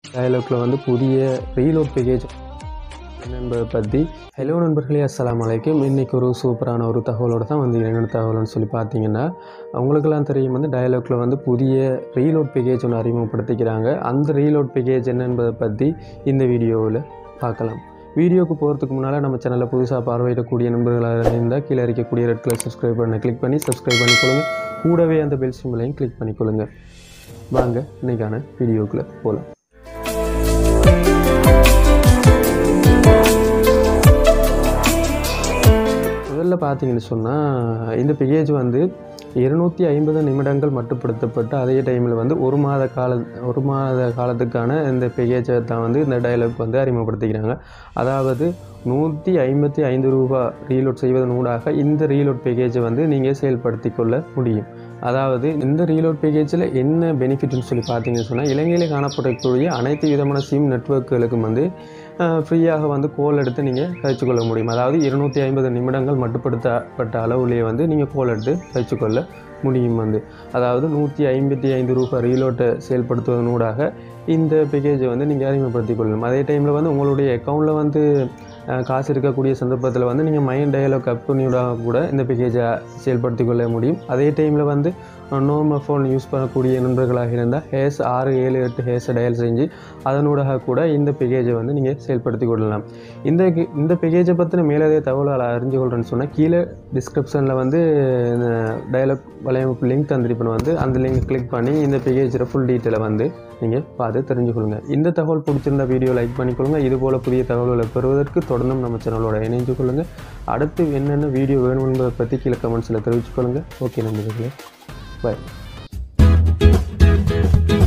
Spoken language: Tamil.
டயலாக்ல வந்து புதிய ரீலோட் பேக்கேஜ் என்பதை பற்றி ஹலோ நண்பர்களே அஸ்ஸலாமு அலைக்கும் இன்றைக்கி ஒரு சூப்பரான ஒரு தகவலோடு தான் வந்து என்னென்ன தகவல்னு சொல்லி பார்த்தீங்கன்னா உங்களுக்கெல்லாம் தெரியும் வந்து டயலாக்ல வந்து புதிய ரீலோட் பேக்கேஜ் ஒன்று அறிமுகப்படுத்திக்கிறாங்க அந்த ரீலோட் பேக்கேஜ் என்ன என்பதை பற்றி இந்த வீடியோவில் பார்க்கலாம் வீடியோக்கு போகிறதுக்கு முன்னால் நம்ம சேனலில் புதுசாக பார்வையிடக்கூடிய நண்பர்களாக இருந்தால் கீழே இருக்கக்கூடிய ரெட் கலர் சப்ஸ்கிரைப் பண்ண கிளிக் பண்ணி சப்ஸ்கிரைப் பண்ணிக்கொள்ளுங்க கூடவே அந்த பெல் சிம்பிளையும் கிளிக் பண்ணிக்கொள்ளுங்க வாங்க இன்னைக்கான வீடியோக்குள்ளே போகலாம் முதல்ல பார்த்தீங்கன்னு சொன்னால் இந்த பேக்கேஜ் வந்து இருநூற்றி ஐம்பது நிமிடங்கள் மட்டுப்படுத்தப்பட்டு அதே டைமில் வந்து ஒரு மாத கால ஒரு மாத காலத்துக்கான இந்த பேக்கேஜை தான் வந்து இந்த டயலாக் வந்து அறிமுகப்படுத்திக்கிறாங்க அதாவது நூற்றி ஐம்பத்தி ஐந்து ரூபா ரீலோட் செய்வதன் ஊடாக இந்த ரீலோட் பேக்கேஜை வந்து நீங்கள் செயல்படுத்தி கொள்ள முடியும் அதாவது இந்த ரீலோட் பேக்கேஜில் என்ன பெனிஃபிட்னு சொல்லி பார்த்தீங்கன்னு சொன்னால் இலங்கையில் காணப்படக்கூடிய அனைத்து விதமான சிம் நெட்வொர்க்குகளுக்கும் வந்து ஃப்ரீயாக வந்து கோல் எடுத்து நீங்கள் கழிச்சுக்கொள்ள முடியும் அதாவது இருநூற்றி ஐம்பது நிமிடங்கள் மட்டுப்படுத்தப்பட்ட அளவுலேயே வந்து நீங்கள் கோல் எடுத்து கழிச்சுக்கொள்ள முடியும் வந்து அதாவது நூற்றி ஐம்பத்தி ஐந்து ரூபாய் ரீலோட்டை செயல்படுத்துவதனூடாக இந்த பேக்கேஜை வந்து நீங்கள் அறிமுகப்படுத்திக் கொள்ளணும் அதே டைமில் வந்து உங்களுடைய அக்கௌண்ட்டில் வந்து அஹ், காசு இருக்கக்கூடிய சந்தர்ப்பத்தில் வந்து நீங்கள் மைண்ட் டயலாக் கம்பெனியோட கூட இந்த பேக்கேஜை செயல்படுத்தி கொள்ள முடியும் அதே டைமில் வந்து நோம ஃபோன் யூஸ் பண்ணக்கூடிய நண்பர்களாக இருந்தால் ஹேஸ் ஆறு ஏழு எட்டு ஹேஸை டயல் செஞ்சு அதனூடாக கூட இந்த பேக்கேஜை வந்து நீங்கள் செயல்படுத்தி கொள்ளலாம் இந்த இந்த பேக்கேஜை பற்றின மேலதிக தகவல்களை அறிஞ்சு கொள்கிறேன்னு சொன்னால் கீழே டிஸ்கிரிப்ஷனில் வந்து இந்த டயலாக் வலையமைப்பு லிங்க் தந்திருப்பேன் வந்து அந்த லிங்க் கிளிக் பண்ணி இந்த பேக்கேஜோட ஃபுல் டீட்டெயிலை வந்து நீங்கள் பார்த்து தெரிஞ்சுக்கொள்ளுங்க இந்த தகவல் பிடிச்சிருந்த வீடியோ லைக் பண்ணிக்கொள்ளுங்க இது போல் புதிய தகவல்களை பெறுவதற்கு தொடர்ந்தும் நம்ம சேனலோட இணைஞ்சு கொள்ளுங்கள் அடுத்து என்னென்ன வீடியோ வேணும் என்பதை பற்றி கீழே கமெண்ட்ஸில் தெரிவிச்சுக்கொள்ளுங்க ஓகே நண்பர்களே பாய்